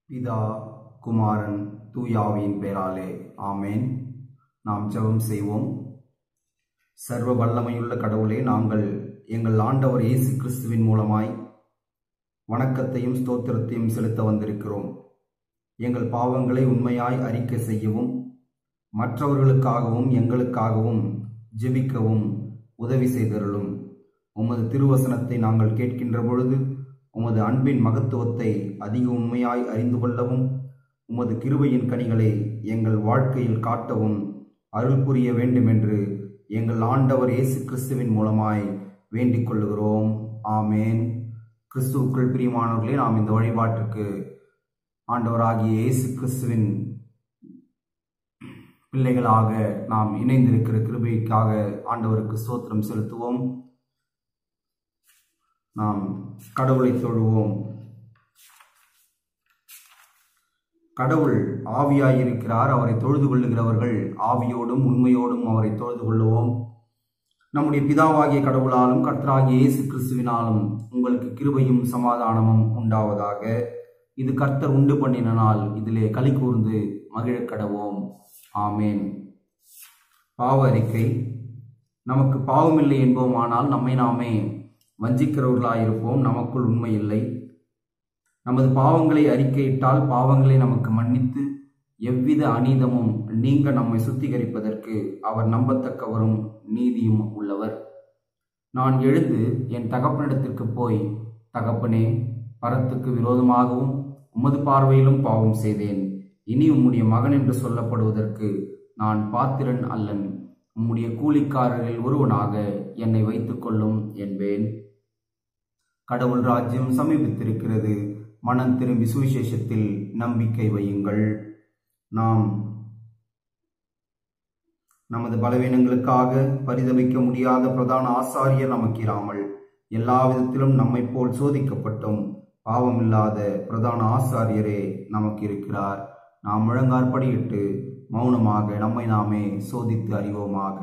பிதா குமாரன் தூயாவியின் பெயராலே ஆமேன் நாம் ஜெபம் செய்வோம் சர்வ வல்லமையுள்ள கடவுளே நாங்கள் எங்கள் ஆண்டவர் இயேசு கிறிஸ்துவின் மூலமாய் வணக்கத்தையும் ஸ்தோத்திரத்தையும் செலுத்த வந்திருக்கிறோம் எங்கள் பாவங்களை உண்மையாய் அறிக்கை செய்யவும் மற்றவர்களுக்காகவும் எங்களுக்காகவும் ஜெபிக்கவும் உதவி செய்தருளும் உமது திருவசனத்தை நாங்கள் கேட்கின்ற பொழுது உமது அன்பின் மகத்துவத்தை அதிக உண்மையாய் அறிந்து கொள்ளவும் உமது கிருபையின் கனிகளை எங்கள் வாழ்க்கையில் காட்டவும் அருள் புரிய வேண்டுமென்று எங்கள் ஆண்டவர் இயேசு கிறிஸ்துவின் மூலமாய் வேண்டிக் கொள்ளுகிறோம் ஆமேன் கிறிஸ்துவுக்குள் பிரியமானவர்களே நாம் இந்த வழிபாட்டிற்கு ஆண்டவராகிய இயேசு கிறிஸ்துவின் பிள்ளைகளாக நாம் இணைந்திருக்கிற கிருபைக்காக ஆண்டவருக்கு ஸ்தோத்திரம் செலுத்துவோம் நாம் கடவுளை தொழுவோம் கடவுள் ஆவியாயிருக்கிறார் அவரை தொழுது கொள்ளுகிறவர்கள் ஆவியோடும் உண்மையோடும் அவரை தொழுது கொள்ளுவோம் நம்முடைய பிதாவாகிய கடவுளாலும் கர்த்தராகிய இயேசு கிறிஸ்துவினாலும் உங்களுக்கு கிருபையும் சமாதானமும் உண்டாவதாக இது கர்த்தர் உண்டு பண்ணின நாள் இதிலே களி கூர்ந்து மகிழக் கடவோம் ஆமேன் பாவ அறிக்கை நமக்கு பாவமில்லை என்போமானால் நம்மை நாமே வஞ்சிக்கிறவர்களாயிருப்போம் நமக்குள் உண்மை இல்லை நமது பாவங்களை அறிக்கையிட்டால் பாவங்களை நமக்கு மன்னித்து எவ்வித அநீதமும் நீங்க நம்மை சுத்திகரிப்பதற்கு அவர் நம்பத்தக்கவரும் நீதியும் உள்ளவர் நான் எழுந்து என் தகப்பனிடத்திற்கு போய் தகப்பனே பரத்துக்கு விரோதமாகவும் உமது பார்வையிலும் பாவம் செய்தேன் இனி உம்முடைய மகன் என்று சொல்லப்படுவதற்கு நான் பாத்திரன் அல்லன் உம்முடைய கூலிக்காரரில் ஒருவனாக என்னை வைத்துக் கொள்ளும் என்பேன் கடவுள் ராஜ்யம் சமீபித்திருக்கிறது மனம் திரும்பி சுவிசேஷத்தில் நம்பிக்கை வையுங்கள் நாம் நமது பலவீனங்களுக்காக பரிதவிக்க முடியாத பிரதான ஆசாரியர் நமக்கு இராமல் எல்லா விதத்திலும் நம்மை போல் சோதிக்கப்பட்டும் பாவமில்லாத பிரதான ஆசாரியரே நமக்கு இருக்கிறார் நாம் முழங்காற்படியிட்டு மௌனமாக நம்மை நாமே சோதித்து அறிவோமாக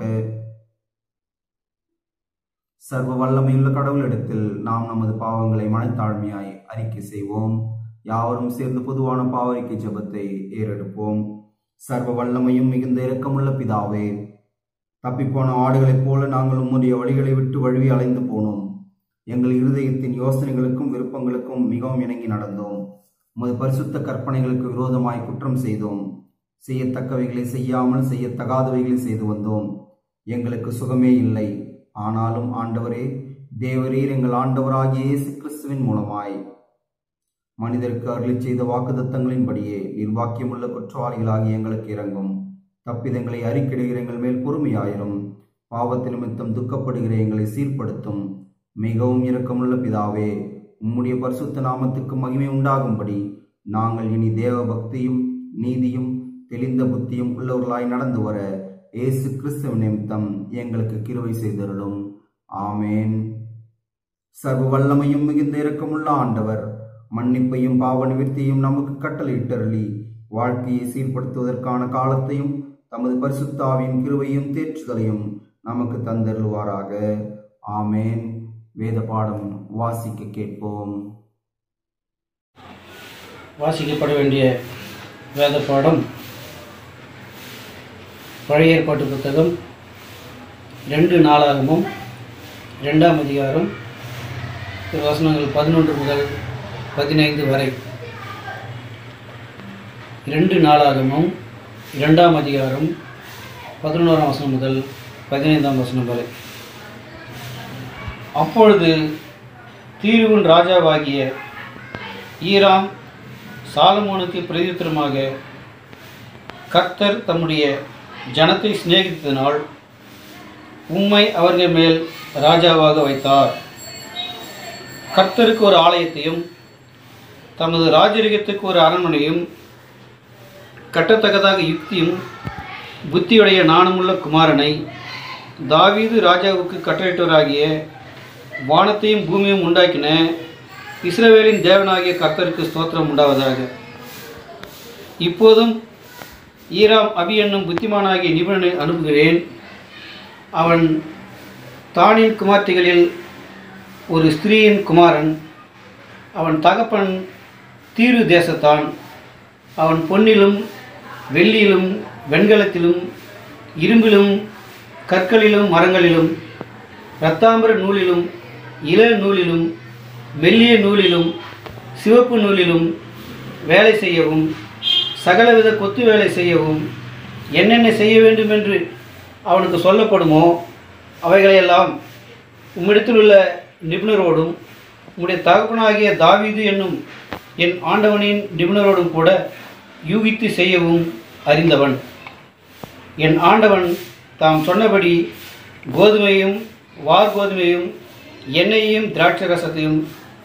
சர்வ வல்லமையுள்ள கடவுளிடத்தில் நாம் நமது பாவங்களை மனத்தாழ்மையாய் அறிக்கை செய்வோம் யாவரும் சேர்ந்து பொதுவான பாவரிக்கை ஜபத்தை ஏறெடுப்போம் சர்வ வல்லமையும் மிகுந்த இரக்கமுள்ள பிதாவே தப்பிப்போன ஆடுகளைப் போல நாங்கள் உம்முடைய வழிகளை விட்டு வழுவி அலைந்து போனோம் எங்கள் இருதயத்தின் யோசனைகளுக்கும் விருப்பங்களுக்கும் மிகவும் இணங்கி நடந்தோம் உமது பரிசுத்த கற்பனைகளுக்கு விரோதமாய் குற்றம் செய்தோம் செய்யத்தக்கவைகளை செய்யாமல் செய்யத்தகாதவைகளை செய்து வந்தோம் எங்களுக்கு சுகமே இல்லை ஆனாலும் ஆண்டவரே தேவரீர் எங்கள் ஆண்டவராகிய இயேசு கிறிஸ்துவின் மூலமாய் மனிதருக்கு அருளி செய்த வாக்குதத்தங்களின்படியே நிர்வாக்கியமுள்ள குற்றவாளிகளாகி எங்களுக்கு இறங்கும் தப்பிதங்களை அறிக்கிடுகிற எங்கள் மேல் பொறுமையாயிரும் பாவத்து நிமித்தம் துக்கப்படுகிற எங்களை சீர்படுத்தும் மிகவும் இரக்கமுள்ள பிதாவே உம்முடைய பரிசுத்த நாமத்துக்கு மகிமை உண்டாகும்படி நாங்கள் இனி தேவ பக்தியும் நீதியும் தெளிந்த புத்தியும் உள்ளவர்களாய் நடந்து வர இயேசு கிறிஸ்துவ நிமித்தம் எங்களுக்கு கிருவை செய்தருளும் ஆமேன் சர்வ வல்லமையும் மிகுந்த இரக்கமுள்ள ஆண்டவர் மன்னிப்பையும் பாவ நிவர்த்தியும் நமக்கு கட்டளையிட்டருளி வாழ்க்கையை சீர்படுத்துவதற்கான காலத்தையும் தமது பரிசுத்தாவின் கிருவையும் தேற்றுதலையும் நமக்கு தந்தருள்வாராக ஆமேன் வேத பாடம் வாசிக்க கேட்போம் வாசிக்கப்பட வேண்டிய வேத பாடம் பழைய ஏற்பாட்டு புத்தகம் ரெண்டு நாளாகமும் ரெண்டாம் அதிகாரம் வசனங்கள் பதினொன்று முதல் பதினைந்து வரை ரெண்டு நாளாகமும் இரண்டாம் அதிகாரம் பதினோராம் வசனம் முதல் பதினைந்தாம் வசனம் வரை அப்பொழுது தீருவின் ராஜாவாகிய ஈராம் சாலமோனுக்கு பிரதித்திரமாக கர்த்தர் தம்முடைய ஜனத்தை சிநேகித்ததினால் உம்மை அவர்கள் மேல் ராஜாவாக வைத்தார் கர்த்தருக்கு ஒரு ஆலயத்தையும் தமது ராஜரிகத்துக்கு ஒரு அரண்மனையும் கட்டத்தக்கதாக யுக்தியும் புத்தியுடைய நாணமுள்ள குமாரனை தாவீது ராஜாவுக்கு கட்டளையிட்டவராகிய வானத்தையும் பூமியும் உண்டாக்கின இஸ்ரவேலின் தேவனாகிய கர்த்தருக்கு ஸ்தோத்திரம் உண்டாவதாக இப்போதும் ஈராம் அபி என்னும் புத்திமானாகிய நிபுணனை அனுப்புகிறேன் அவன் தானின் குமார்த்திகளில் ஒரு ஸ்திரீயின் குமாரன் அவன் தகப்பன் தீரு தேசத்தான் அவன் பொன்னிலும் வெள்ளியிலும் வெண்கலத்திலும் இரும்பிலும் கற்களிலும் மரங்களிலும் இரத்தாம்பர நூலிலும் இள நூலிலும் மெல்லிய நூலிலும் சிவப்பு நூலிலும் வேலை செய்யவும் சகலவித கொத்து வேலை செய்யவும் என்னென்ன செய்ய வேண்டும் என்று அவனுக்கு சொல்லப்படுமோ அவைகளையெல்லாம் உம்மிடத்தில் உள்ள நிபுணரோடும் உம்முடைய தகப்பனாகிய தாவீது என்னும் என் ஆண்டவனின் நிபுணரோடும் கூட யூகித்து செய்யவும் அறிந்தவன் என் ஆண்டவன் தாம் சொன்னபடி கோதுமையும் வார் கோதுமையும் எண்ணெயையும் திராட்சை ரசத்தையும்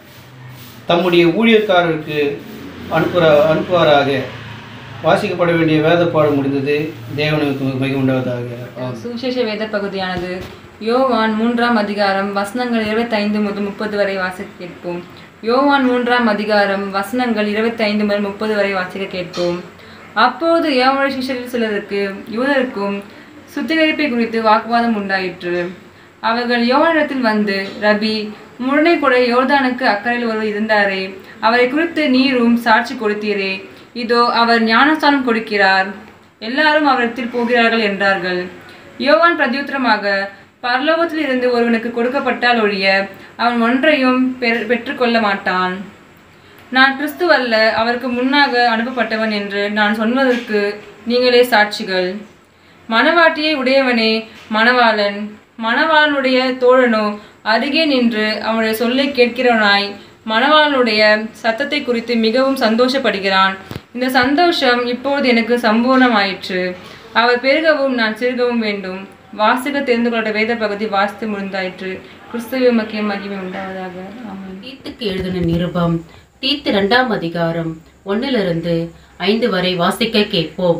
தம்முடைய ஊழியக்காரருக்கு அனுப்புற அனுப்புவாராக வாசிக்கப்பட வேண்டிய வேதப்பாடு முடிந்தது தேவனுக்கு மிக உண்டாவதாக ஆமென். சுவிசேஷ வேத பகுதியானது யோவான் மூன்றாம் அதிகாரம் வசனங்கள் இருபத்தைந்து முதல் முப்பது வரை வாசிக்க கேட்போம் யோவான் மூன்றாம் அதிகாரம் வசனங்கள் இருபத்தைந்து முதல் முப்பது வரை வாசிக்க கேட்போம் அப்போது யோவானுடைய சிஷ்யரில் சிலருக்கு யூதருக்கும் சுத்திகரிப்பை குறித்து வாக்குவாதம் உண்டாயிற்று அவர்கள் யோவானிடத்தில் வந்து ரபி முருனை கூட யோர்தானுக்கு அக்கறையில் ஒருவர் இருந்தாரே அவரை குறித்து நீரும் சாட்சி கொடுத்தீரே இதோ அவர் ஞானஸ்தானம் கொடுக்கிறார் எல்லாரும் அவரிடத்தில் போகிறார்கள் என்றார்கள் யோவான் பிரதியுத்தரமாக பரலோகத்தில் இருந்து ஒருவனுக்கு கொடுக்கப்பட்டால் ஒழிய அவன் ஒன்றையும் பெற- பெற்றுக்கொள்ள மாட்டான் நான் கிறிஸ்துவல்ல அவருக்கு முன்னாக அனுப்பப்பட்டவன் என்று நான் சொன்னதற்கு நீங்களே சாட்சிகள் மணவாட்டியை உடையவனே மணவாளன் மணவாளனுடைய தோழனோ அருகே நின்று அவனுடைய சொல்லை கேட்கிறவனாய் மணவாளனுடைய சத்தத்தை குறித்து மிகவும் சந்தோஷப்படுகிறான் இந்த சந்தோஷம் இப்போது எனக்கு சம்பூர்ணமாயிற்று அவர் பெருகவும் நான் சிறுகவும் வேண்டும் வாசிக்க தெரிந்து கொள்ள வேத பகுதி வாசித்து முடிந்தாயிற்று கிறிஸ்துவ மக்கிய மகிமை உண்டாவதாக ஆமென் தீத்துக்கு எழுதின நிருபம் தீத்து இரண்டாம் அதிகாரம் ஒன்னிலிருந்து ஐந்து வரை வாசிக்க கேட்போம்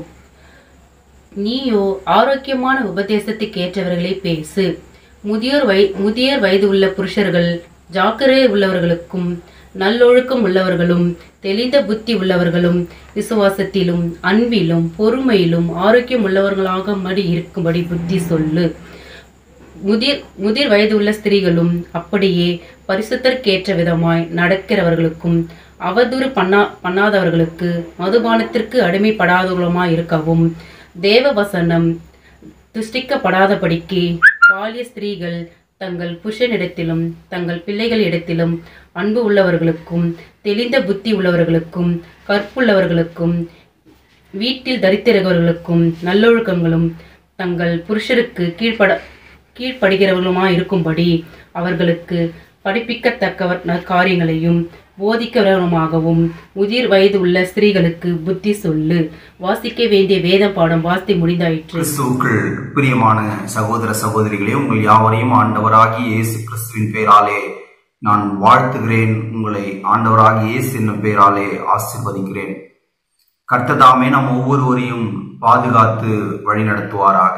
நீயோ ஆரோக்கியமான உபதேசத்துக்கு ஏற்றவர்களை பேசு முதியோர் வய முதியோர் வயது உள்ள புருஷர்கள் ஜாக்கிரதை உள்ளவர்களுக்கும் நல்லொழுக்கம் உள்ளவர்களும் தெளிந்த புத்தி உள்ளவர்களும் விசுவாசத்திலும் அன்பிலும் பொறுமையிலும் ஆரோக்கியம் உள்ளவர்களாக மடி இருக்கும்படி புத்தி சொல்லு முதிர் முதிர் வயதுள்ள ஸ்திரீகளும் அப்படியே பரிசுத்தற்கேற்ற விதமாய் நடக்கிறவர்களுக்கும் அவதூறு பண்ணா பண்ணாதவர்களுக்கு மதுபானத்திற்கு அடிமைப்படாதவர்களுமாய் இருக்கவும் தேவ வசனம் துஷ்டிக்கப்படாதபடிக்கு பாலிய ஸ்திரீகள் தங்கள் புருஷனிடத்திலும் தங்கள் பிள்ளைகளிடத்திலும் அன்பு உள்ளவர்களுக்கும் தெளிந்த புத்தி உள்ளவர்களுக்கும் கற்புள்ளவர்களுக்கும் வீட்டில் தரித்திரர்களுக்கும் நல்லொழுக்கங்களும் தங்கள் புருஷருக்கு கீழ்ப்பட கீழ்ப்படுகிறவர்களுமாய் இருக்கும்படி அவர்களுக்கு படிப்பிக்கத்தக்க காரியங்களையும் போதிக்கிறவருமாகவும் முதிர் வயது உள்ள ஸ்திரீகளுக்கு புத்தி சொல்லு வாசிக்க வேண்டிய வேத பாடம் வாசித்து முடிந்தாயிற்று கிறிஸ்துவுக்குள் பிரியமான சகோதர சகோதரிகளே உங்கள் யாவரையும் ஆண்டவராகிய இயேசு கிறிஸ்துவின் பெயராலே நான் வாழ்த்துகிறேன் உங்களை ஆண்டவராகிய இயேசு என்னும் பெயராலே ஆசீர்வதிக்கிறேன் கர்த்ததாமே நம் ஒவ்வொருவரையும் பாதுகாத்து வழிநடத்துவாராக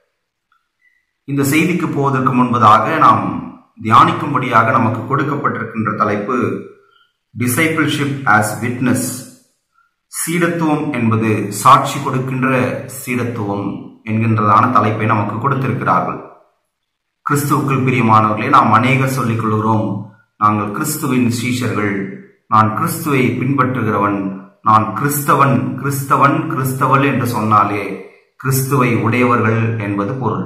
இந்த செய்திக்கு போவதற்கு முன்பதாக நாம் தியானிக்கும்படியாக நமக்கு கொடுக்கப்பட்டிருக்கின்ற தலைப்பு டிசைபிள்ஷிப் ஆஸ் விட்னஸ் சீடத்துவம் என்பது சாட்சி கொடுக்கின்ற சீடத்துவம் என்கின்றதான தலைப்பை நமக்கு கொடுத்திருக்கிறார்கள் கிறிஸ்துவுக்குள் பிரியமானவர்களே நாம் அநேகர் சொல்லிக் கொள்கிறோம் நாங்கள் கிறிஸ்துவின் சீஷர்கள் நான் கிறிஸ்துவை பின்பற்றுகிறவன் நான் கிறிஸ்தவன் கிறிஸ்தவன் கிறிஸ்தவள் என்று சொன்னாலே கிறிஸ்துவை உடையவர்கள் என்பது பொருள்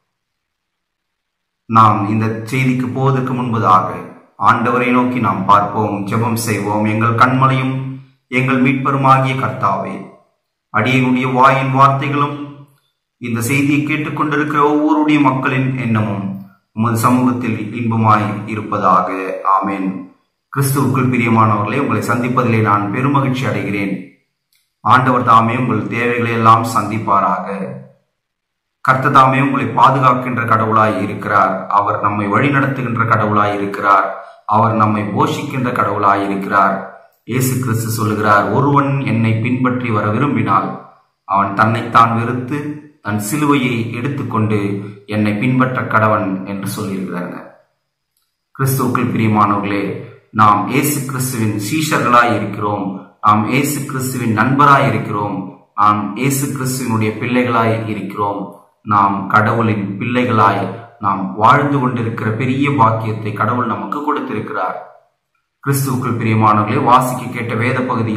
நாம் இந்த செய்திக்கு போவதற்கு முன்பதாக ஆண்டவரை நோக்கி நாம் பார்ப்போம் ஜெபம் செய்வோம் எங்கள் கண்மலையும் எங்கள் மீட்பருமாகிய கர்த்தாவே அடியனுடைய வாயின் வார்த்தைகளும் இந்த செய்தியை கேட்டுக்கொண்டிருக்கிற ஒவ்வொருடைய மக்களின் எண்ணமும் உமது சமூகத்தில் இன்பமாய் இருப்பதாக ஆமென் கிறிஸ்துவுக்குள் பிரியமானவர்களே உங்களை சந்திப்பதிலே நான் பெருமகிழ்ச்சி அடைகிறேன் ஆண்டவர் தாமே உங்கள் தேவைகளை எல்லாம் சந்திப்பாராக கர்த்ததாமே உங்களை பாதுகாக்கின்ற கடவுளாய் இருக்கிறார் அவர் நம்மை வழிநடத்துகின்ற கடவுளாய் இருக்கிறார் அவர் நம்மை போஷிக்கின்ற கடவுளாய் இருக்கிறார் இயேசு கிறிஸ்து சொல்லுகிறார் ஒருவன் என்னை பின்பற்றி வர விரும்பினால் அவன் தன்னைத்தான் வெறுத்து தன் சிலுவையை எடுத்துக்கொண்டு என்னை பின்பற்ற கடவன் என்று சொல்லியிருக்கிறாங்க கிறிஸ்துவுக்குள் பிரியமானவர்களே நாம் இயேசு கிறிஸ்துவின் சீஷர்களாய் இருக்கிறோம் நாம் இயேசு கிறிஸ்துவின் நண்பராய் இருக்கிறோம் நாம் இயேசு கிறிஸ்துவினுடைய பிள்ளைகளாய் இருக்கிறோம் நாம் கடவுளின் பிள்ளைகளாய் நாம் வாழ்ந்து கொண்டிருக்கிற பெரிய பாக்கியத்தை கடவுள் நமக்கு கொடுத்திருக்கிறார் கிறிஸ்துவுக்குள் பிரியமானவர்களே வாசிக்க கேட்ட வேத பகுதிகள்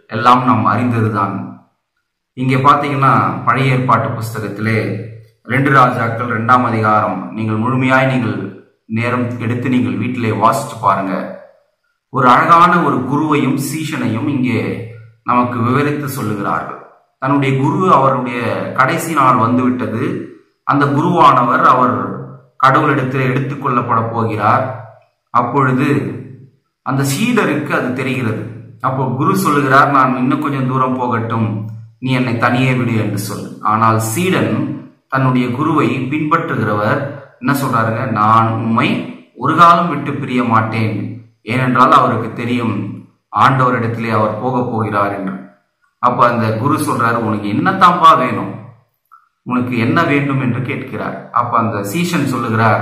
எல்லாம் நாம் அறிந்ததுதான் இங்கே பார்த்தீங்கன்னா பழைய ஏற்பாட்டு புஸ்தகத்திலே ரெண்டு ராஜாக்கள் ரெண்டாம் அதிகாரம் நீங்கள் முழுமையாய் நீங்கள் நேரம் எடுத்து நீங்கள் வீட்டிலே வாசிச்சு பாருங்க ஒரு அழகான ஒரு குருவையும் சீஷனையும் இங்கே நமக்கு விவரித்து சொல்லுகிறார்கள் தன்னுடைய குரு அவருடைய கடைசி நாள் வந்துவிட்டது அந்த குருவானவர் அவர் கடவுளிடத்தில் எடுத்துக்கொள்ளப்பட போகிறார் அப்பொழுது அந்த சீடருக்கு அது தெரிகிறது அப்போ குரு சொல்லுகிறார் நான் இன்னும் கொஞ்சம் தூரம் போகட்டும் நீ என்னை தனியே விடு என்று சொல் ஆனால் சீடன் தன்னுடைய குருவை பின்பற்றுகிறவர் என்ன சொல்றாருங்க நான் உம்மை ஒரு காலம் விட்டு பிரிய மாட்டேன் ஏனென்றால் அவருக்கு தெரியும் ஆண்டவரிடத்திலே அவர் போக போகிறார் என்று அப்ப அந்த குரு சொல்றாரு உனக்கு என்னத்தாம்பா வேணும் உனக்கு என்ன வேண்டும் என்று கேட்கிறார் அப்ப அந்த சீஷன் சொல்லுகிறார்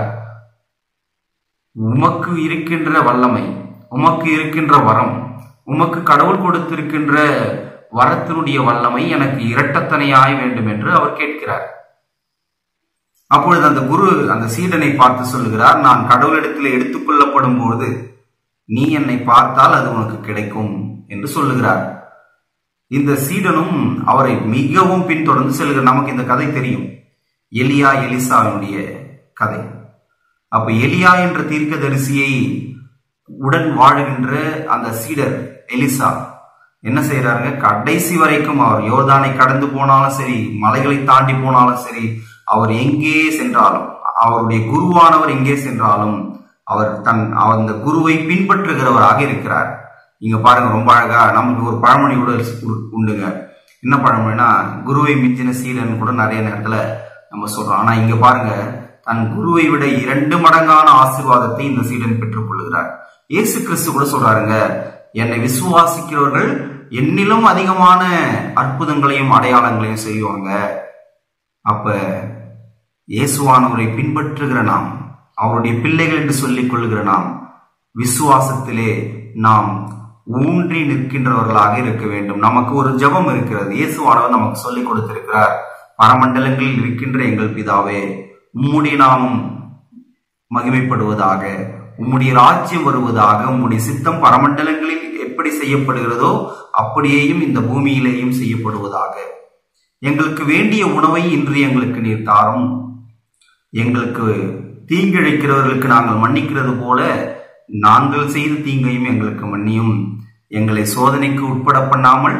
உமக்கு இருக்கின்ற வல்லமை உமக்கு இருக்கின்ற வரம் உமக்கு கடவுள் கொடுத்திருக்கின்ற வரத்தினுடைய வல்லமை எனக்கு இரட்டத்தனையாய் வேண்டும் என்று அவர் கேட்கிறார் அப்பொழுது அந்த குரு அந்த சீடனை பார்த்து சொல்லுகிறார் நான் கடவுளிடத்தில் எடுத்துக்கொள்ளப்படும் போது நீ என்னை பார்த்தால் அது உனக்கு கிடைக்கும் என்று சொல்லுகிறார் இந்த சீடனும் அவரை மிகவும் பின்தொடர்ந்து செல்கிற நமக்கு இந்த கதை தெரியும் எலியா எலிசாவினுடைய கதை அப்ப எலியா என்ற தீர்க்கதரிசியை உடன் வாழுகின்ற அந்த சீடர் எலிசா என்ன செய்யறாருங்க கடைசி வரைக்கும் அவர் யோர்தானை கடந்து போனாலும் சரி மலைகளை தாண்டி போனாலும் சரி அவர் எங்கே சென்றாலும் அவருடைய குருவானவர் எங்கே சென்றாலும் அவர் தன் அந்த குருவை பின்பற்றுகிறவராக இருக்கிறார் இங்க பாருங்க ரொம்ப அழகா நமக்கு ஒரு பழமொழி கூட உ- உண்டுங்க என்ன பழமொழினா குருவை மிஞ்சின சீடன் கூட நிறைய நேரத்துல நம்ம சொல்றோம் ஆனா இங்க பாருங்க தன் குருவை விட இரண்டு மடங்கான ஆசீர்வாதத்தை இந்த சீடன் பெற்றுக் கொள்கிறார் இயேசு கிறிஸ்து கூட சொல்றாருங்க என்னை விசுவாசிக்கிறவர்கள் என்னிலும் அதிகமான அற்புதங்களையும் அடையாளங்களையும் செய்வாங்க அப்ப இயேசுவானவரை பின்பற்றுகிற நாம் அவருடைய பிள்ளைகள் என்று சொல்லிக் கொள்கிற நாம் விசுவாசத்திலே நாம் ஊன்றி நிற்கின்றவர்களாக இருக்க வேண்டும் நமக்கு ஒரு ஜெபம் இருக்கிறது இயேசுவானவர் நமக்கு சொல்லிக் கொடுத்திருக்கிறார் பரமண்டலங்களில் இருக்கின்ற எங்கள் பிதாவே உம்முடைய நாமம் மகிமைப்படுவதாக உம்முடைய ராஜ்யம் வருவதாக உம்முடைய சித்தம் பரமண்டலங்களில் எப்படி செய்யப்படுகிறதோ அப்படியேயும் இந்த பூமியிலேயும் செய்யப்படுவதாக எங்களுக்கு வேண்டிய உணவை இன்று எங்களுக்கு நீர் தாரும் எங்களுக்கு தீங்கிழைக்கிறவர்களுக்கு நாங்கள் மன்னிக்கிறது போல நாங்கள் செய்த தீங்கையும் எங்களுக்கு மன்னியும் எங்களை சோதனைக்கு உட்பட பண்ணாமல்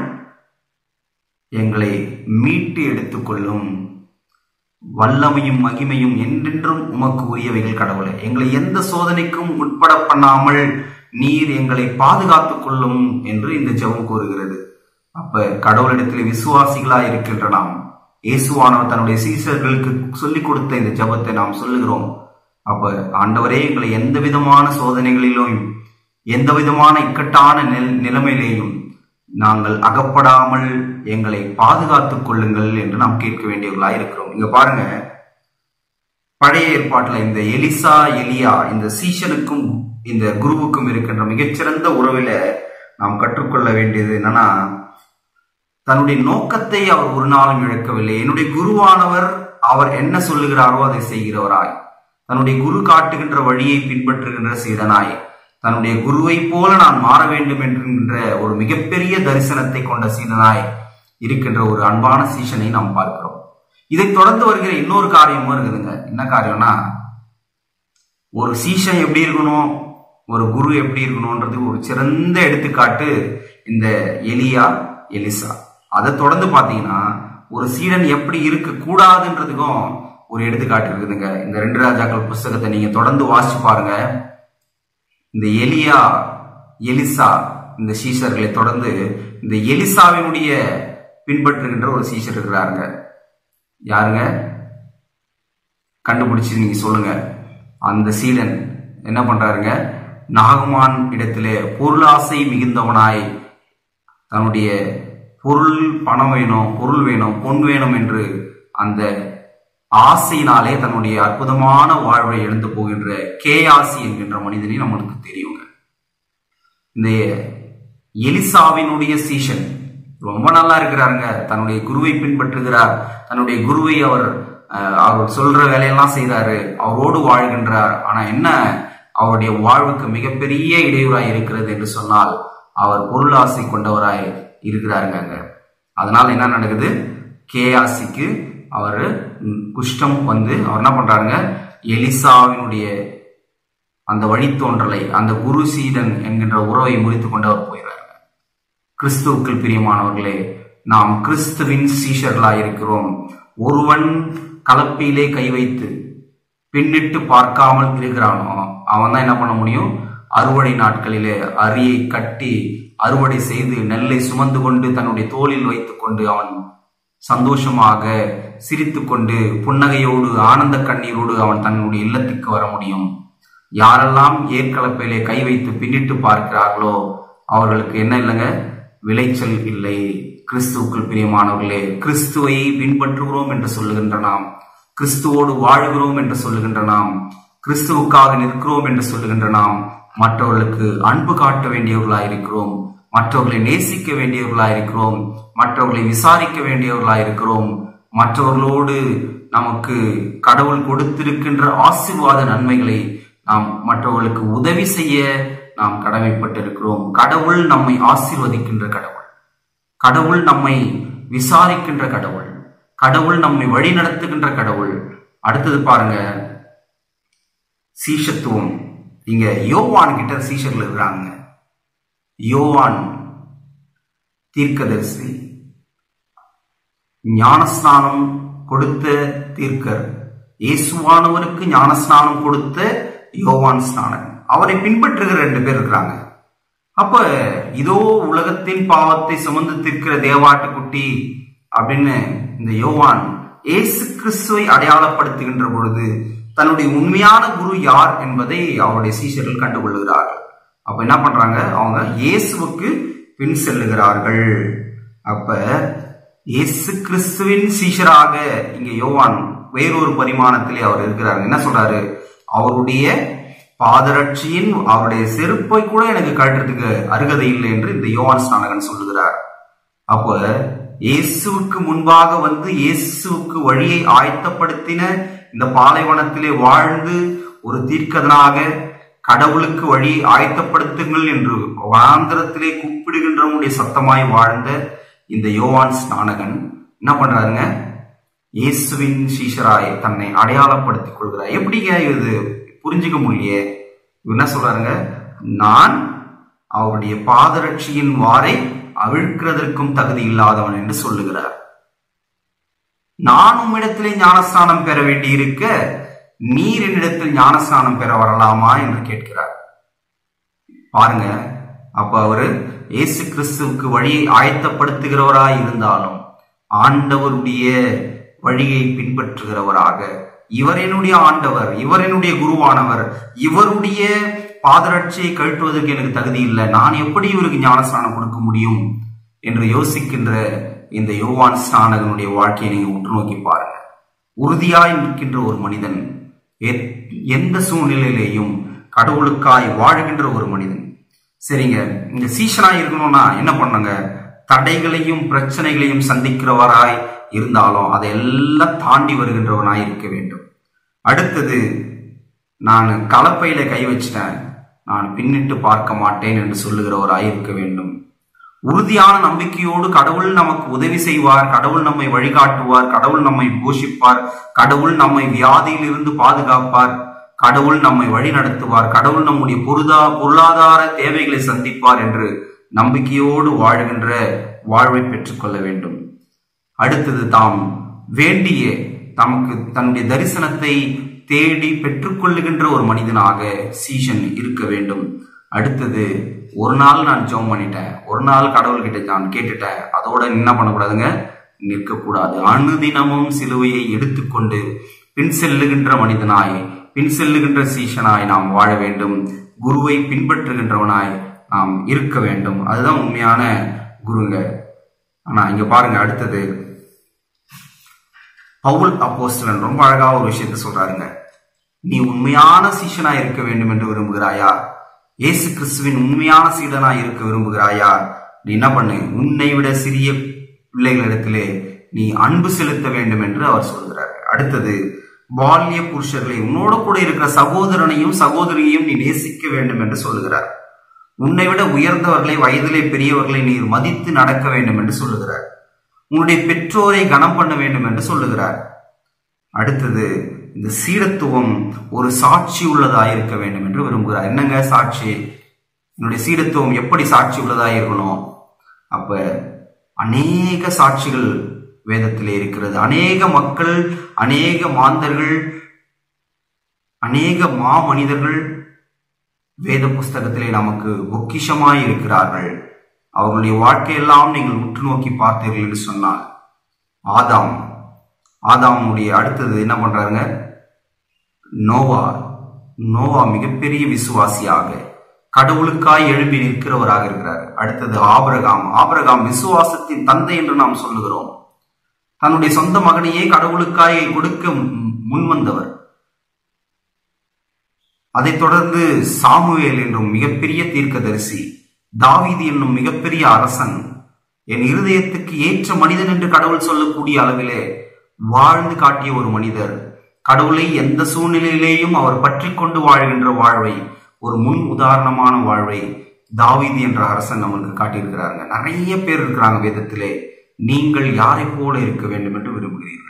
எங்களை மீட்டு எடுத்துக்கொள்ளும் வல்லமையும் மகிமையும் என்றென்றும் உமக்கு உரியவைகள் கடவுளே எங்களை எந்த சோதனைக்கும் உட்பட பண்ணாமல் நீர் எங்களை பாதுகாத்துக் கொள்ளும் என்று இந்த ஜெபம் கூறுகிறது அப்ப கடவுளிடத்தில் விசுவாசிகளாய் இருக்கின்ற நாம் இயேசுவானவர் தன்னுடைய சீசர்களுக்கு சொல்லிக் கொடுத்த இந்த ஜெபத்தை நாம் சொல்லுகிறோம் அப்ப ஆண்டவரே எங்களை எந்த விதமான சோதனைகளிலும் எந்த விதமான இக்கட்டான நில- நிலைமையிலேயும் நாங்கள் அகப்படாமல் எங்களை பாதுகாத்துக் கொள்ளுங்கள் என்று நாம் கேட்க வேண்டியவர்களாய் இருக்கிறோம் இங்க பாருங்க பழைய ஏற்பாட்டுல இந்த எலிசா எலியா இந்த சீஷனுக்கும் இந்த குருவுக்கும் இருக்கின்ற மிகச்சிறந்த உறவில நாம் கற்றுக்கொள்ள வேண்டியது என்னன்னா தன்னுடைய நோக்கத்தை அவர் ஒரு நாளும் இழக்கவில்லை என்னுடைய குருவானவர் அவர் என்ன சொல்லுகிறாரோ அதை செய்கிறவராய் தன்னுடைய குரு காட்டுகின்ற வழியை பின்பற்றுகின்ற சீடனாய் தன்னுடைய குருவை போல நான் மாற வேண்டும் என்கின்ற ஒரு மிகப்பெரிய தரிசனத்தை கொண்ட சீடனாய் இருக்கின்ற ஒரு அன்பான சீஷனை நாம் பார்க்கிறோம் இதை தொடர்ந்து வருகிற இன்னொரு காரியமும் இருக்குதுங்க என்ன காரியம்னா ஒரு சீஷன் எப்படி இருக்கணும் ஒரு குரு எப்படி இருக்கணும்ன்றது ஒரு சிறந்த எடுத்துக்காட்டு இந்த எலியா எலிசா அதை தொடர்ந்து பார்த்தீங்கன்னா ஒரு சீடன் எப்படி இருக்க கூடாதுன்றதுக்கும் ஒரு எடுத்துக்காட்டு இருக்குதுங்க இந்த ரெண்டு ராஜாக்கள் புஸ்தகத்தை நீங்க தொடர்ந்து வாசிச்சு பாருங்க இந்த எலியா எலிசா இந்த சீஷர்களை தொடர்ந்து இந்த எலிசாவினுடைய பின்பற்றுகின்ற ஒரு சீஷர் இருக்கிறாருங்க யாருங்க கண்டுபிடிச்சு நீங்க சொல்லுங்க அந்த சீடன் என்ன பண்றாருங்க நாகமான் இடத்திலே பொருளாசை மிகுந்தவனாய் தன்னுடைய பொருள் பணம் வேணும் பொருள் வேணும் பொன் வேணும் என்று அந்த ஆசையினாலே தன்னுடைய அற்புதமான வாழ்வை இழந்து போகின்ற கேயாசி என்கின்ற மனிதனை நம்மளுக்கு தெரியுங்க இந்த எலிசாவினுடைய சீஷன் ரொம்ப நல்லா இருக்கிறாருங்க தன்னுடைய குருவை பின்பற்றுகிறார் தன்னுடைய குருவை அவர் அஹ், அவர் சொல்ற வேலையெல்லாம் செய்றாரு அவரோடு வாழ்கின்றார் ஆனா என்ன அவருடைய வாழ்வுக்கு மிகப்பெரிய இடையூறாய் இருக்கிறது என்று சொன்னால் அவர் பொருளாசை கொண்டவராய் இருக்கிறாருங்க அங்க அதனால என்ன நடக்குது கேயாசிக்கு அவர் குஷ்டம் வந்து அவர் என்ன பண்றாருங்க எலிசாவினுடைய அந்த வழித்தோன்றலை அந்த குரு சீடன் என்கின்ற உறவை முறித்துக் கொண்டு அவர் போயிடுறாரு கிறிஸ்துவுக்குள் பிரியமானவர்களே நாம் கிறிஸ்துவின் சீஷர்களாய் இருக்கிறோம் ஒருவன் கலப்பையிலே கை வைத்து பின்னிட்டு பார்க்காமல் இருக்கிறானோ அவன் தான் என்ன பண்ண முடியும் அறுவடை நாட்களிலே அரியை கட்டி அறுவடை செய்து நெல்லை சுமந்து கொண்டு தன்னுடைய தோளில் வைத்துக் கொண்டு அவன் சந்தோஷமாக சிரித்துக்கொண்டு புன்னகையோடு ஆனந்த கண்ணீரோடு அவன் தன்னுடைய இல்லத்துக்கு வர முடியும் யாரெல்லாம் ஏற்கலப்பையிலே கை வைத்து பின்னிட்டு பார்க்கிறார்களோ அவர்களுக்கு என்ன இல்லைங்க விளைச்சல் இல்லை கிறிஸ்துவுக்குள் பிரியமானவர்களே கிறிஸ்துவை பின்பற்றுகிறோம் என்று சொல்லுகின்ற நாம் கிறிஸ்துவோடு வாழ்கிறோம் என்று சொல்லுகின்ற நாம் கிறிஸ்துவுக்காக நிற்கிறோம் என்று சொல்லுகின்ற நாம் மற்றவர்களுக்கு அன்பு காட்ட வேண்டியவர்களாய் இருக்கிறோம் மற்றவர்களை நேசிக்க வேண்டியவர்களாய் இருக்கிறோம் மற்றவர்களை விசாரிக்க வேண்டியவர்களாய் இருக்கிறோம் மற்றவர்களோடு நமக்கு கடவுள் கொடுத்திருக்கின்ற ஆசீர்வாத நன்மைகளை நாம் மற்றவர்களுக்கு உதவி செய்ய நாம் கடமைப்பட்டிருக்கிறோம் கடவுள் நம்மை ஆசீர்வதிக்கின்ற கடவுள் கடவுள் நம்மை விசாரிக்கின்ற கடவுள் கடவுள் நம்மை வழி நடத்துகின்ற கடவுள் அடுத்தது பாருங்க சீஷத்துவம் இங்க யோவான் கிட்ட சீஷர்கள் இருக்கிறாங்க யோவான் தீர்க்கதரிசி ஞானஸ்நானம் கொடுத்த தீர்க்கர் இயேசுவானவருக்கு ஞானஸ்நானம் கொடுத்த யோவான் ஸ்நானன் அவரை பின்பற்றுகிற ரெண்டு பேர் இருக்கிறாங்க அப்ப இதோ உலகத்தின் பாவத்தை சுமந்து தீர்க்கிற தேவாட்டுக்குட்டி அப்படின்னு இந்த யோவான் இயேசு கிறிஸ்துவை அடையாளப்படுத்துகின்ற பொழுது தன்னுடைய உண்மையான குரு யார் என்பதை அவருடைய சீஷர்கள் கண்டுகொள்கிறார்கள் அப்ப என்ன பண்றாங்க அவங்க இயேசுவுக்கு பின் செல்லுகிறார்கள் அப்ப இயேசு கிறிஸ்துவின் சீஷராக இங்க யோவான் வேறொரு பரிமாணத்திலே அவர் இருக்கிறார் என்ன சொல்றாரு அவருடைய பாதரட்சியின் அவருடைய செருப்பை கூட எனக்கு கழட்டுறதுக்கு அருகதை இல்லை என்று இந்த யோவான் ஸ்நானகன் சொல்லுகிறார் அப்ப இயேசுவுக்கு முன்பாக வந்து இயேசுவுக்கு வழியை ஆயத்தப்படுத்தின இந்த பாலைவனத்திலே வாழ்ந்து ஒரு தீர்க்கதனாக கடவுளுக்கு வழி ஆயத்தப்படுத்துங்கள் என்று வாந்திரத்திலே கூப்பிடுகின்றவனுடைய சத்தமாய் வாழ்ந்த இந்த யோவான் ஸ்நானகன் என்ன பண்றாருங்க இயேசுவின் சீஷராய் தன்னை அடையாளப்படுத்திக் கொள்கிறார் எப்படிங்க இது புரிஞ்சுக்க முடியலையே இவர் என்ன சொல்றாருங்க நான் அவருடைய பாதரட்சியின் வாரை அவிழ்க்கிறதற்கும் தகுதி இல்லாதவன் என்று சொல்லுகிறார் நான் உம்மிடத்திலே ஞானஸ்நானம் பெற வேண்டியிருக்க நீர் என்னிடத்தில் ஞானஸ்நானம் பெற வரலாமா என்று கேட்கிறார் பாருங்க அப்ப அவரு இயேசு கிறிஸ்துவுக்கு வழியை ஆயத்தப்படுத்துகிறவராய் இருந்தாலும் ஆண்டவருடைய வழியை பின்பற்றுகிறவராக இவர் என்னுடைய ஆண்டவர் இவர் என்னுடைய குருவானவர் இவருடைய பாதரட்சியை கழட்டுவதற்கு எனக்கு தகுதி இல்லை நான் எப்படி இவருக்கு ஞானஸ்நானம் கொடுக்க முடியும் என்று யோசிக்கின்ற இந்த யோவான் ஸ்நானகனுடைய வாழ்க்கையை நீங்க உற்று நோக்கி பாருங்க உறுதியாய் நிற்கின்ற ஒரு மனிதன் எத்- எந்த சூழ்நிலையிலேயும் கடவுளுக்காய் வாழ்கின்ற ஒரு மனிதன் சரிங்க இந்த சீசனாய் இருக்கணும்னா என்ன பண்ணுங்க தடைகளையும் பிரச்சனைகளையும் சந்திக்கிறவராய் இருந்தாலும் அதையெல்லாம் தாண்டி வருகின்றவனாய் இருக்க வேண்டும் அடுத்தது நான் கலப்பையில கை வச்சிட்டேன் நான் பின்னிட்டு பார்க்க மாட்டேன் என்று சொல்லுகிறவராய் இருக்க வேண்டும் உறுதியான நம்பிக்கையோடு கடவுள் நமக்கு உதவி செய்வார் கடவுள் நம்மை வழிகாட்டுவார் கடவுள் நம்மை போஷிப்பார் கடவுள் நம்மை வியாதியில் இருந்து பாதுகாப்பார் கடவுள் நம்மை வழி நடத்துவார் கடவுள் நம்முடைய பொருதா பொருளாதார தேவைகளை சந்திப்பார் என்று நம்பிக்கையோடு வாழ்கின்ற வாழ்வை பெற்றுக்கொள்ள வேண்டும் அடுத்தது தாம் வேண்டிய தமக்கு தன்னுடைய தரிசனத்தை தேடி பெற்றுக்கொள்ளுகின்ற ஒரு மனிதனாக சீஷன் இருக்க வேண்டும் அடுத்தது ஒரு நாள் நான் ஜெபம் பண்ணிட்டேன் ஒரு நாள் கடவுள்கிட்ட நான் கேட்டுட்டேன் அதோட என்ன பண்ணக்கூடாதுங்க நிற்கக்கூடாது அனுதினமும் சிலுவையை எடுத்துக்கொண்டு பின் செல்லுகின்ற மனிதனாய் பின் செல்லுகின்ற சீஷனாய் நாம் வாழ வேண்டும் குருவை பின்பற்றுகின்றவனாய் நாம் இருக்க வேண்டும் அதுதான் உண்மையான குருங்க ஆனா இங்க பாருங்க அடுத்தது பவுல் அப்போஸ்தலன் ரொம்ப அழகா ஒரு விஷயத்த சொல்றாருங்க நீ உண்மையான சீஷனா இருக்க வேண்டும் என்று விரும்புகிறாயா இயேசு கிறிஸ்துவின் உண்மையான சீடனா இருக்க விரும்புகிறாயா நீ என்ன பண்ணு உன்னை விட சிறிய பிள்ளைகளிடத்திலே நீ அன்பு செலுத்த வேண்டும் என்று அவர் சொல்கிறார் அடுத்தது பால்ய புருஷர்களை உன்னோட கூட இருக்கிற சகோதரனையும் சகோதரியையும் நீ நேசிக்க வேண்டும் என்று சொல்லுகிறார் உன்னை விட உயர்ந்தவர்களை வயதிலே பெரியவர்களை நீர் மதித்து நடக்க வேண்டும் என்று சொல்லுகிறார் உன்னுடைய பெற்றோரை கனம் பண்ண வேண்டும் என்று சொல்லுகிறார் அடுத்தது இந்த சீடத்துவம் ஒரு சாட்சி உள்ளதா இருக்க வேண்டும் என்று விரும்புகிறார் என்னங்க சாட்சி என்னுடைய சீடத்துவம் எப்படி சாட்சி உள்ளதா இருக்கணும் அப்ப அநேக சாட்சிகள் வேதத்திலே இருக்கிறது அநேக மக்கள் அநேக மாந்தர்கள் அநேக மா மனிதர்கள் வேத புஸ்தகத்திலே நமக்கு பொக்கிஷமாய் இருக்கிறார்கள் அவர்களுடைய வாழ்க்கையெல்லாம் நீங்கள் உற்று நோக்கி பார்த்தீர்கள் என்று சொன்னால் ஆதாம் ஆதாமுடைய அடுத்தது என்ன பண்றாருங்க நோவா நோவா மிகப்பெரிய விசுவாசியாக கடவுளுக்காய் எழும்பி நிற்கிறவராக இருக்கிறார் அடுத்தது ஆபரகாம் ஆபரகாம் விசுவாசத்தின் தந்தை என்று நாம் சொல்லுகிறோம் தன்னுடைய சொந்த மகனையே கடவுளுக்காய் கொடுக்க முன்வந்தவர் அதைத் தொடர்ந்து சாமுவேல் என்னும் மிகப்பெரிய தீர்க்கதரிசி தாவீது என்னும் மிகப்பெரிய அரசன் என் இருதயத்துக்கு ஏற்ற மனிதன் என்று கடவுள் சொல்லக்கூடிய அளவிலே வாழ்ந்து காட்டிய ஒரு மனிதர் கடவுளை எந்த சூழ்நிலையிலேயும் அவர் பற்றி கொண்டு வாழ்கின்ற வாழ்வை ஒரு முன் உதாரணமான வாழ்வை தாவீது என்ற அரசன் நம்மளுக்கு காட்டியிருக்கிறாங்க நிறைய பேர் இருக்கிறாங்க வேதத்திலே நீங்கள் யாரை போல இருக்க வேண்டும் என்று விரும்புகிறீர்கள்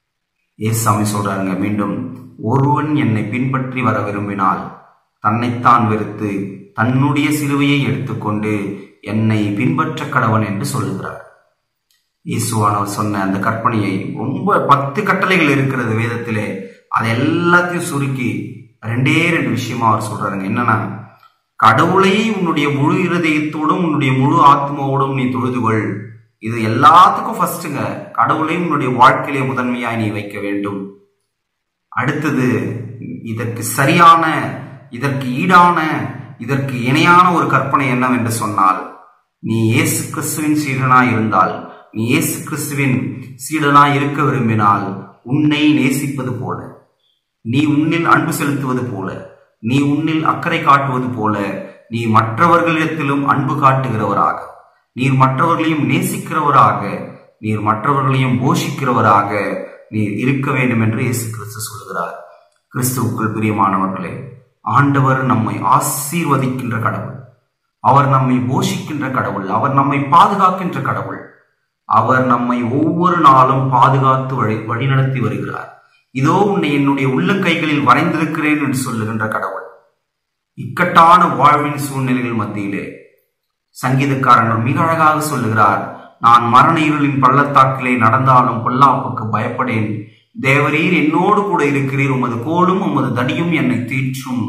ஏசாமி சொல்றாருங்க மீண்டும் ஒருவன் என்னை பின்பற்றி வர விரும்பினால் தன்னைத்தான் வெறுத்து தன்னுடைய சிலுவையை எடுத்துக்கொண்டு என்னை பின்பற்ற கடவன் என்று சொல்லுகிறார் இயேசுவானவர் சொன்ன அந்த கற்பனையை ரொம்ப பத்து கட்டளைகள் இருக்கிறது வேதத்திலே அது எல்லாத்தையும் சுருக்கி ரெண்டே ரெண்டு விஷயமா அவர் சொல்றாருங்க என்னன்னா கடவுளை உன்னுடைய முழு இருதயத்தோடும் உன்னுடைய முழு ஆத்மாவோடும் நீ தொழுதுகொள் இது எல்லாத்துக்கும் ஃபர்ஸ்ட்டுங்க கடவுளை உன்னுடைய வாழ்க்கையிலே முதன்மையாய் நீ வைக்க வேண்டும் அடுத்தது இதற்கு சரியான இதற்கு ஈடான இதற்கு இணையான ஒரு கற்பனை என்னவென்று சொன்னால் நீ இயேசு கிறிஸ்துவின் சீடனாய் இருந்தால் நீ இயேசு கிறிஸ்துவின் சீடனாய் இருக்க விரும்பினால் உன்னை நேசிப்பது போல நீ உன்னில் அன்பு செலுத்துவது போல நீ உன்னில் அக்கறை காட்டுவது போல நீ மற்றவர்களிடத்திலும் அன்பு காட்டுகிறவராக நீர் மற்றவர்களையும் நேசிக்கிறவராக நீர் மற்றவர்களையும் போஷிக்கிறவராக நீர் இருக்க வேண்டும் என்று இயேசு கிறிஸ்து சொல்லுகிறார் கிறிஸ்துவுக்குள் பிரியமானவர்களே ஆண்டவர் நம்மை ஆசீர்வதிக்கின்ற கடவுள் அவர் நம்மை போஷிக்கின்ற கடவுள் அவர் நம்மை பாதுகாக்கின்ற கடவுள் அவர் நம்மை ஒவ்வொரு நாளும் பாதுகாத்து வழி வழிநடத்தி வருகிறார் இதோ உன்னை என்னுடைய உள்ளங்கைகளில் வரைந்திருக்கிறேன் என்று சொல்லுகின்ற கடவுள் இக்கட்டான வாழ்வின் சூழ்நிலைகள் மத்தியிலே சங்கீதக்காரன் மிக அழகாக சொல்லுகிறார் நான் மரண இருளின் பள்ளத்தாக்கிலே நடந்தாலும் பொல்லாப்புக்கு பயப்படேன் தேவரீர் என்னோடு கூட இருக்கிறீர் உமது கோலும் உமது தடியும் என்னை தீற்றும்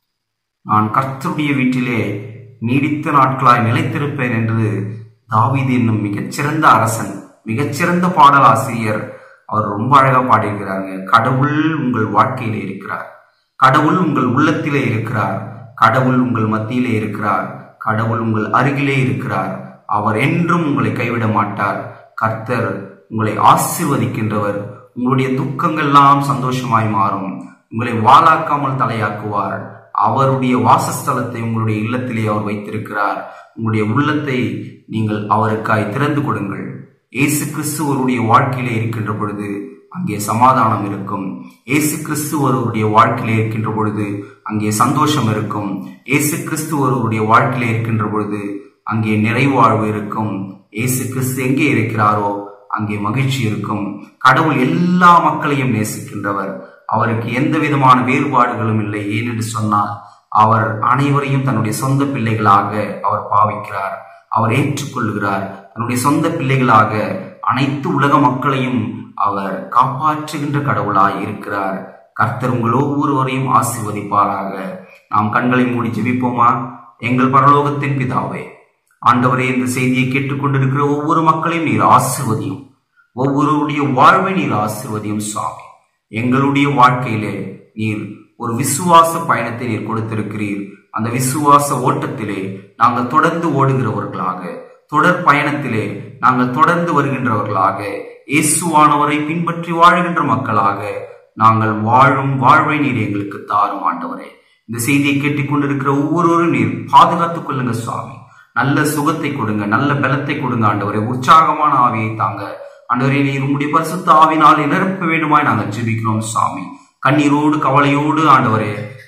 நான் கர்த்தருடைய வீட்டிலே நீடித்த நாட்களாய் நிலைத்திருப்பேன் என்று தாவீது என்னும் மிகச்சிறந்த அரசன் மிகச்சிறந்த பாடலாசிரியர் அவர் ரொம்ப அழகா பாடியிருக்கிறாங்க கடவுள் உங்கள் வாழ்க்கையிலே இருக்கிறார் கடவுள் உங்கள் உள்ளத்திலே இருக்கிறார் கடவுள் உங்கள் மத்தியிலே இருக்கிறார் கடவுள் உங்கள் அருகிலே இருக்கிறார் அவர் என்றும் உங்களை கைவிட மாட்டார் கர்த்தர் உங்களை ஆசிர்வதிக்கின்றவர் உங்களுடைய துக்கங்கள்லாம் சந்தோஷமாய் மாறும் உங்களை வாளாக்காமல் தலையாக்குவார் அவருடைய வாசஸ்தலத்தை உங்களுடைய இல்லத்திலே அவர் வைத்திருக்கிறார் உங்களுடைய உள்ளத்தை நீங்கள் அவருக்காய் திறந்து கொடுங்கள் இயேசு கிறிஸ்து ஒருவருடைய வாழ்க்கையிலே இருக்கின்ற பொழுது அங்கே சமாதானம் இருக்கும் இயேசு கிறிஸ்து ஒருவருடைய வாழ்க்கையிலே இருக்கின்ற பொழுது அங்கே சந்தோஷம் இருக்கும் இயேசு கிறிஸ்து ஒருவருடைய வாழ்க்கையிலே இருக்கின்ற பொழுது அங்கே நிறைவாழ்வு இருக்கும் இயேசு கிறிஸ்து எங்கே இருக்கிறாரோ அங்கே மகிழ்ச்சி இருக்கும் கடவுள் எல்லா மக்களையும் நேசிக்கின்றவர் அவருக்கு எந்த விதமான வேறுபாடுகளும் இல்லை ஏனென்று சொன்னால் அவர் அனைவரையும் தன்னுடைய சொந்த பிள்ளைகளாக அவர் பாவிக்கிறார் அவர் ஏற்றுக்கொள்கிறார் தன்னுடைய சொந்த பிள்ளைகளாக அனைத்து உலக மக்களையும் அவர் காப்பாற்றுகின்ற கடவுளாய் இருக்கிறார் கர்த்தர் உங்கள் ஒவ்வொருவரையும் ஆசீர்வதிப்பாராக நாம் கண்களை மூடி ஜெபிப்போமா எங்கள் பரலோகத்தின் பிதாவே ஆண்டவரே இந்த செய்தியை கேட்டுக்கொண்டிருக்கிற ஒவ்வொரு மக்களையும் நீர் ஆசிர்வதியும் ஒவ்வொருடைய வாழ்வை நீர் ஆசிர்வதியும் சுவாமி எங்களுடைய வாழ்க்கையிலே நீர் ஒரு விசுவாச பயணத்தை நீர் கொடுத்திருக்கிறீர் அந்த விசுவாச ஓட்டத்திலே நாங்கள் தொடர்ந்து ஓடுகிறவர்களாக தொடர் பயணத்திலே நாங்கள் தொடர்ந்து வருகின்றவர்களாக இயேசுவானவரை பின்பற்றி வாழ்கின்ற மக்களாக நாங்கள் வாழும் வாழ்வை நீர் எங்களுக்கு தாரும் ஆண்டவரே இந்த செய்தியை கேட்டுக்கொண்டிருக்கிற ஒவ்வொருவரும் நீர் பாதுகாத்துக் கொள்ளுங்க சுவாமி நல்ல சுகத்தை கொடுங்க நல்ல பலத்தை கொடுங்க ஆண்டவரே உற்சாகமான ஆவியை தாங்க ஆண்டவரே நீர் உங்களுடைய பரிசுத்த ஆவினால் நிரப்ப வேண்டுமாய் நாங்கள் ஜெபிக்கிறோம் சுவாமி கண்ணீரோடு கவலையோடு ஆண்டவரே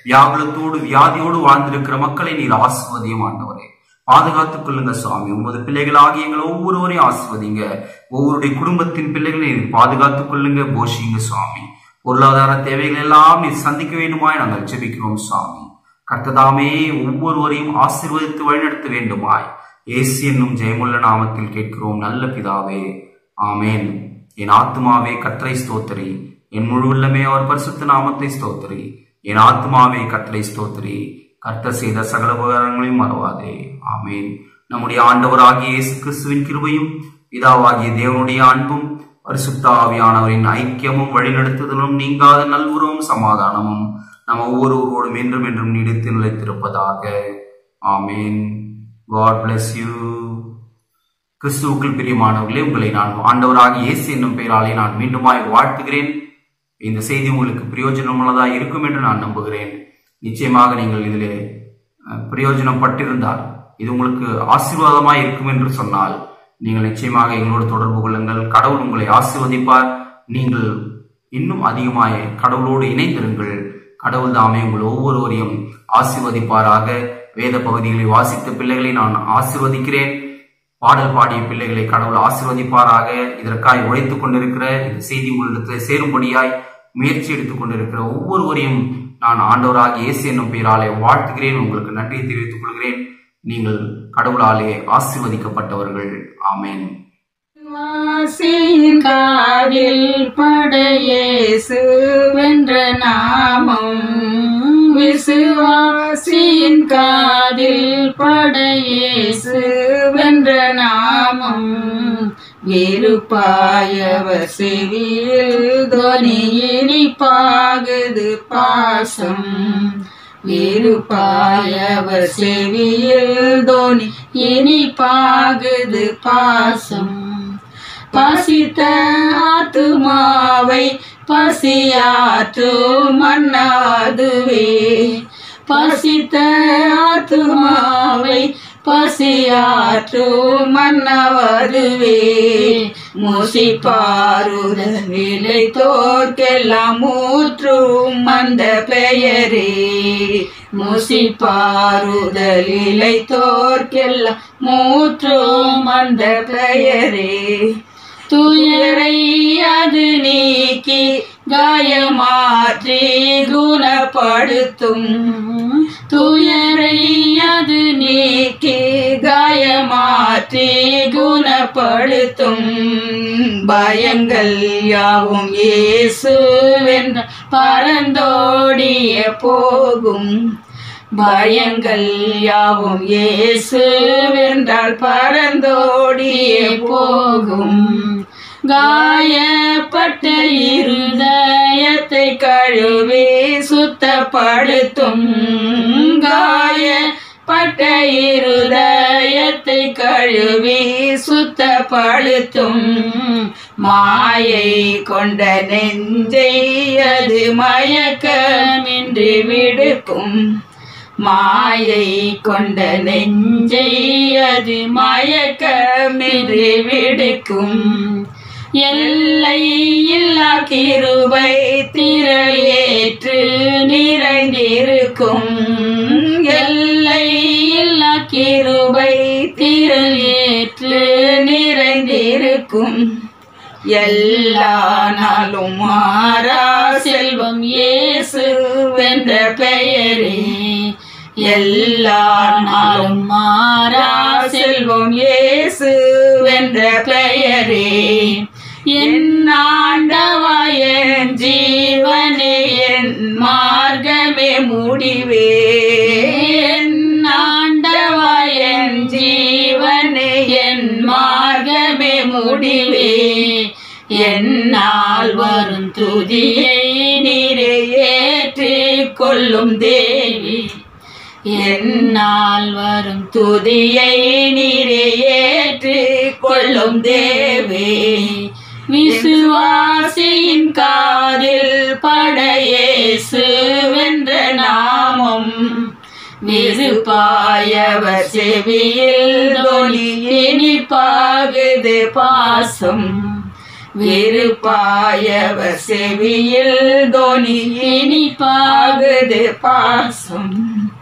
வியாகுலத்தோடு வியாதியோடு வாழ்ந்திருக்கிற மக்களை நீர் ஆசிர்வதியும் ஆண்டவரே பாதுகாத்துக் கொள்ளுங்க சுவாமி உமது பிள்ளைகளாகி எங்களை ஒவ்வொருவரையும் ஆசிர்வதிங்க ஒவ்வொருடைய குடும்பத்தின் பிள்ளைகளை நீர் பாதுகாத்துக் கொள்ளுங்க போஷிங்க சுவாமி பொருளாதார தேவைகள் எல்லாம் நீர் சந்திக்க வேண்டுமாய் நாங்கள் ஜெபிக்கிறோம் சுவாமி கர்த்ததாமே ஒவ்வொருவரையும் ஆசீர்வதித்து வழிநடத்த வேண்டுமாய் ஏசு என்னும் ஜெயமுள்ள நாமத்தில் கேட்கிறோம் நல்ல பிதாவே ஆமேன் என் ஆத்துமாவே கர்த்தரை ஸ்தோத்திரி என் முழு உள்ளமே அவர் பரிசுத்த நாமத்தை ஸ்தோத்திரி என் ஆத்துமாவே கர்த்தரை ஸ்தோத்திரி கர்த்தர் செய்த சகல உபகாரங்களையும் மறவாதே ஆமேன் நம்முடைய ஆண்டவராகிய இயேசு கிறிஸ்துவின் கிருபையும் பிதாவாகிய தேவனுடைய அன்பும் பரிசுத்த ஆவியானவரின் ஐக்கியமும் வழிநடத்துதலும் நீங்காத நல்வுறவும் சமாதானமும் நம்ம ஒவ்வொருவரோடும் என்றும் என்றும் நீடித்து நிலைத்திருப்பதாக ஆமேன் காட் bless யூ கிறிஸ்துவுக்குள் பிரியமானவர்களே உங்களை நான் ஆண்டவராகிய இயேசு என்னும் பெயராலே நான் மீண்டுமாய் வாழ்த்துகிறேன் இந்த செய்தி உங்களுக்கு பிரயோஜனமுள்ளதாக இருக்கும் என்று நான் நம்புகிறேன் நிச்சயமாக நீங்கள் இதிலே அஹ், பிரயோஜனம் பட்டிருந்தால் இது உங்களுக்கு ஆசீர்வாதமாய் இருக்கும் என்று சொன்னால் நீங்கள் நிச்சயமாக எங்களோடு தொடர்பு கொள்ளுங்கள் கடவுள் உங்களை ஆசீர்வதிப்பார் நீங்கள் இன்னும் அதிகமாய் கடவுளோடு இணைந்திருங்கள் கடவுள் தாமே உங்கள் ஒவ்வொருவரையும் ஆசீர்வதிப்பாராக வேத பகுதிகளை வாசித்த பிள்ளைகளை நான் ஆசீர்வதிக்கிறேன் பாடல் பாடிய பிள்ளைகளை கடவுள் ஆசீர்வதிப்பாராக இதற்காய் உழைத்துக் கொண்டிருக்கிற இந்த செய்தி உங்களிடத்தில் சேரும்படியாய் முயற்சி எடுத்துக் கொண்டிருக்கிற ஒவ்வொருவரையும் நான் ஆண்டவராக இயேசு என்னும் பெயராலே வாழ்த்துகிறேன் உங்களுக்கு நன்றியை தெரிவித்துக் கொள்கிறேன் நீங்கள் கடவுளாலே ஆசீர்வதிக்கப்பட்டவர்கள் ஆமென் வாசின் காதில் படையேசு வென்ற நாமம் விசுவாசியின் காதில் படையேசு வென்ற நாமம் வேறுபாயவர் செவியில் துவனியினி பாகுது பாசம் வேறுபாயவர் செவியில் தோனி இனி பாகுது பாசம் பசித்த ஆத்துமாவை பசியாற்று மன்னாதுவே பசித்த ஆத்துமாவை பசியாற்று மன்னவதுவே மூசிப்பாருத விலை தோற்கெல்லாம் ஊற்றும் அந்த பெயரே மூசிப்பாருதலிலை தோற்கெல்லாம் மூற்றும் அந்த பெயரே துயரை அது நீக்கி காயமாற்றி குணப்படுத்தும் துயரை அது நீக்கி காயமாற்றி குணப்படுத்தும் பயங்கள் யாவும் இயேசுவென்ற பரந்தோடிய போகும் பயங்கள் யாவும் இயேசுவென்றால் பரந்தோடிய போகும் காயப்பட்ட இருதயத்தை கழுவி சுத்தப்படுத்தும் காயப்பட்ட இருதயத்தை கழுவி சுத்தப்படுத்தும் மாயை கொண்ட நெஞ்சை அது மயக்கமின்றி விடுக்கும் மாயை கொண்ட நெஞ்சை அது மயக்கமின்றி விடுக்கும் எல்லை இல்லா கிருபை திரையேற்று நிறைந்திருக்கும் எல்லை இல்லா கிருபை திரையேற்று நிறைந்திருக்கும் எல்லா நாளும் மாறா செல்வம் இயேசு வென்ற பெயரே எல்லா நாளும் மாறா செல்வம் இயேசு வென்ற பெயரே என் ஆண்டவா என் ஜீவனே என் மார்க்கமே முடிவே என் ஆண்டவா என் ஜீவனே என் மார்க்கமே முடிவே என்னால் வரும் துதியை நீரே ஏற்றிக் கொள்ளும் தேவி என்னால் வரும் துதியை நீரே ஏற்றிக் கொள்ளும் தேவே விசுவாசியின் காதில் படையேசு வென்ற நாமம் விருப்பாயவர் செவியில் ஒளி இனிப்பாகுது பாசம் வெறுப்பாயவர் செவியில் தோனி இனிப்பாக ஆகுது பாசம்